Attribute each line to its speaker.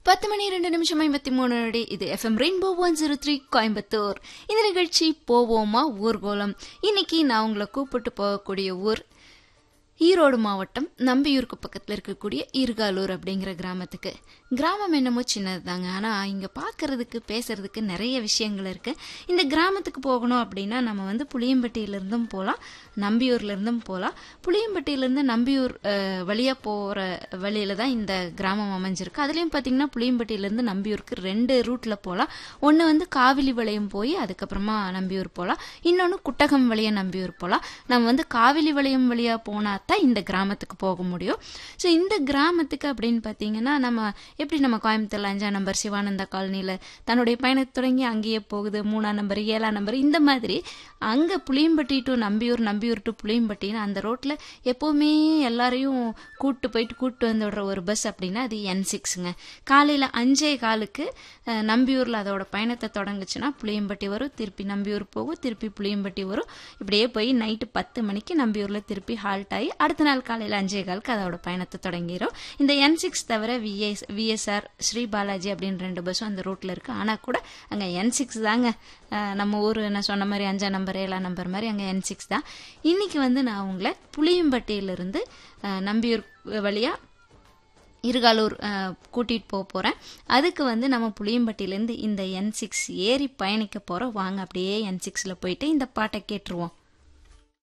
Speaker 1: பத்து மணி ரெண்டு நிமிஷம் ஐம்பத்தி மூணு நொடி இது FM rainbow one zero three Coimbatore இந்த நிகழ்ச்சி போவோமா ஊர்கோலம் இன்னைக்கு நான் உங்களை கூப்பிட்டு போகக்கூடிய ஊர் ஈரோடு மாவட்டம் நம்பியூருக்கு பக்கத்தில் இருக்கக்கூடிய ஈர்காலூர் அப்படிங்கிற கிராமத்துக்கு கிராமம் என்னமோ சின்னது தாங்க ஆனால் இங்கே பார்க்கறதுக்கு பேசுறதுக்கு நிறைய விஷயங்கள் இருக்கு இந்த கிராமத்துக்கு போகணும் அப்படின்னா நம்ம வந்து புளியம்பட்டியிலேருந்தும் போகலாம் நம்பியூர்லேருந்தும் போகலாம் புளியம்பட்டியிலேருந்து நம்பியூர் வழியாக போகிற வழியில தான் இந்த கிராமம் அமைஞ்சிருக்கு அதுலேயும் பார்த்தீங்கன்னா புளியம்பட்டியிலேருந்து நம்பியூருக்கு ரெண்டு ரூட்டில் போகலாம் ஒன்று வந்து காவிலி வளையம் போய் அதுக்கப்புறமா நம்பியூர் போகலாம் இன்னொன்று குட்டகம் வழியாக நம்பியூர் போகலாம் நம்ம வந்து காவிலி வளையம் வழியாக போனால் தான் இந்த கிராமத்துக்கு போக முடியும் ஸோ இந்த கிராமத்துக்கு அப்படின்னு பார்த்தீங்கன்னா நம்ம எப்படி நம்ம கோயம்புத்தூர்ல அஞ்சாம் நம்பர் சிவானந்தா காலனியில் தன்னுடைய பயணத்தை தொடங்கி அங்கேயே போகுது மூணாம் நம்பர் ஏழாம் நம்பர் இந்த மாதிரி அங்கே புளியம்பட்டி டு நம்பியூர் நம்பியூர் டு புளியம்பட்டின்னு அந்த ரோட்டில் எப்போவுமே எல்லாரையும் கூட்டு போயிட்டு கூட்டு வந்து விடுற ஒரு பஸ் அப்படின்னா அது என் சிக்ஸுங்க காலையில் அஞ்சே காலுக்கு அஹ், நம்பியூரில் அதோட பயணத்தை தொடங்குச்சுன்னா புளியம்பட்டி வரும் திருப்பி நம்பியூர் போகும் திருப்பி புளியம்பட்டி வரும் இப்படியே போய் நைட்டு பத்து மணிக்கு நம்பியூரில் திருப்பி ஹால்ட் ஆகி அடுத்த நாள் காலையில் அஞ்சே காலுக்கு அதோட பயணத்தை தொடங்கிடும் இந்த என் சிக்ஸ் தவிர விஎஸ் விஎஸ்ஆர் ஸ்ரீ பாலாஜி அப்படின்னு ரெண்டு பஸ்ஸும் அந்த ரூட்டில் இருக்குது ஆனால் கூட அங்கே என் சிக்ஸ் தாங்க அஹ், நம்ம ஊர் நான் சொன்ன மாதிரி அஞ்சாம் நம்பர் ஏழாம் நம்பர் மாதிரி அங்கே என் சிக்ஸ் தான் இன்னைக்கு வந்து நான் உங்களை புளியம்பட்டியிலிருந்து அஹ், நம்பியூர் வழியாக இருகாலூர் கூட்டிகிட்டு போக போகிறேன் அதுக்கு வந்து நம்ம புளியம்பட்டியிலேருந்து இந்த என் சிக்ஸ் ஏறி பயணிக்க போகிறோம் வாங்க அப்படியே என் சிக்ஸில் போயிட்டு இந்த பாட்டை கேட்டுருவோம்